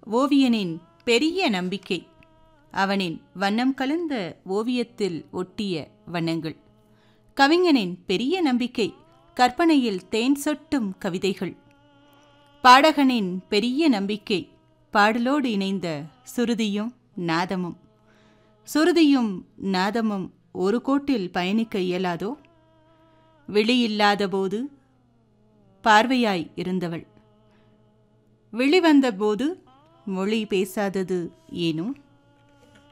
ஓவியனின் பெரிய நம்பிக்கை அவனின் வண்ணம் கலந்த ஓவியத்தில் ஒட்டிய வண்ணங்கள் கவிஞனின் பெரிய நம்பிக்கை கற்பனையில் தேன் சொட்டும் கவிதைகள் பாடகனின் பெரிய நம்பிக்கை பாடலோடு இணைந்த சுருதியும் நாதமும் சுருதியும் நாதமும் ஒரு கோட்டில் பயணிக்க இயலாதோ விழியில்லாதபோது பார்வையாய் இருந்தவள் விழி வந்தபோது மொழி பேசாதது ஏனோ